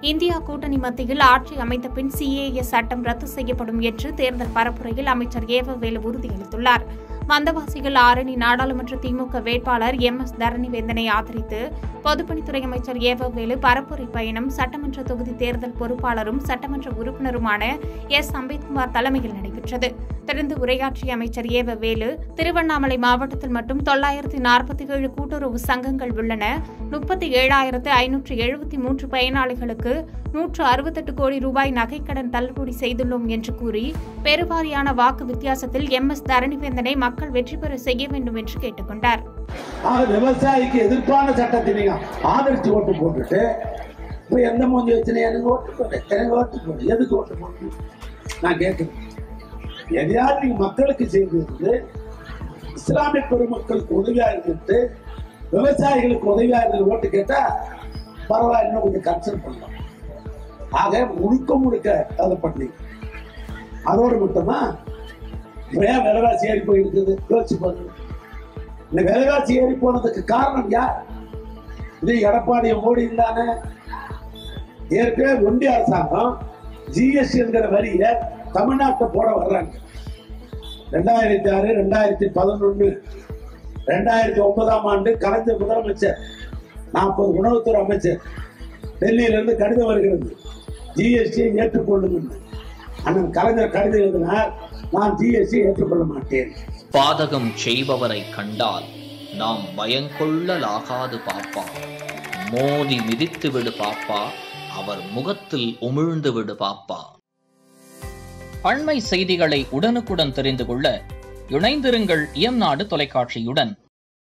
India கூட்டணி மத்தியில் ஆட்சி அமைத்த பின் சிஏஏ சட்டம் ரத்து செய்யப்படும் என்று தேர்தல் பரப்புரையில் அமைச்சர் ஏவவேலு உறுதியளித்துள்ளார் வந்தவாசிகள் ஆரணி நாடாளுமன்ற திமுக வேட்பாளர் எம் எஸ் தரணிவேந்தனை ஆதரித்து பொதுப்பணித்துறை அமைச்சர் ஏவவேலு பரப்புரை பயணம் சட்டமன்ற தொகுதி தேர்தல் பொறுப்பாளரும் சட்டமன்ற உறுப்பினருமான எஸ் அம்பேத்குமார் தலைமையில் நடைபெற்றது தொடர்ந்து உரையாற்றிய அமைச்சர் ஏவவேலு திருவண்ணாமலை மாவட்டத்தில் மட்டும் தொள்ளாயிரத்தி நாற்பத்தி ஏழு கூட்டுறவு சங்கங்கள் உள்ளன முப்பத்தி ஏழாயிரத்து ஐநூற்று எழுபத்தி மூன்று பயனாளிகளுக்கு நூற்று அறுபத்தெட்டு கோடி ரூபாய் நகைக்கடன் தள்ளுபடி செய்துள்ளோம் என்று கூறி பெருவாரியான வாக்கு வித்தியாசத்தில் எம் எஸ் தரணிவேந்தனை மக்கள் வெற்றி பெற செய்ய வேண்டும் என்று கேட்டுக் கொண்டார் ஆக விவசாயிக்கு எதிர்ப்பான சட்டத்தை நீங்க ஆதரிச்சு ஓட்டு போட்டுட்டு இப்ப எந்த மூஞ்சி வச்சு எனக்கு ஓட்டு போடு எனக்கு ஓட்டு போடு எதுக்கு ஓட்டு போடு நான் கேட்கிறேன் எதையாவது நீங்க மக்களுக்கு செய்திருந்து இஸ்லாமிய பெருமக்களுக்கு உதவியா இருந்துட்டு விவசாயிகளுக்கு உதவியா இருந்து ஓட்டு கேட்டா பரவாயில்ல இன்னும் கொஞ்சம் கன்சல்ட் பண்ணலாம் ஆக முழுக்க முழுக்க அதை பண்ணீங்க அதோடு மட்டுமா ஏன் விலைவாசி ஏறி போயிருக்குது யோசிச்சு பாருங்க இந்த விலைவாசி ஏறி போனதுக்கு காரணம் யார் இது எடப்பாடி மோடி தானே ஏற்கனவே ஒன்றிய அரசாங்கம் ஜிஎஸ்டி என்கிற வரியை தமிழ்நாட்டை போட வர்றாங்க ரெண்டாயிரத்தி ஆறு ரெண்டாயிரத்தி பதினொன்னு ரெண்டாயிரத்தி ஒன்பதாம் ஆண்டு கலைஞர் முதலமைச்சர் நாற்பது உணவுத்துறை அமைச்சர் டெல்லியிலிருந்து கடிதம் வருகிறது ஜிஎஸ்டியை ஏற்றுக்கொள்ளும் அண்ணன் கலைஞர் கடிதம் எழுதினார் நான் ஜிஎஸ்டி ஏற்றுக்கொள்ள மாட்டேன் பாதகம் செய்பவரை கண்டால் நாம் பயங்கொள்ளலாகாது பாப்பா மோதி மிதித்து விடு பாப்பா அவர் முகத்தில் உமிழ்ந்து விடு பாப்பா அண்மை செய்திகளை உடனுக்குடன் தெரிந்து கொள்ள இணைந்திருங்கள் இயம்நாடு தொலைக்காட்சியுடன்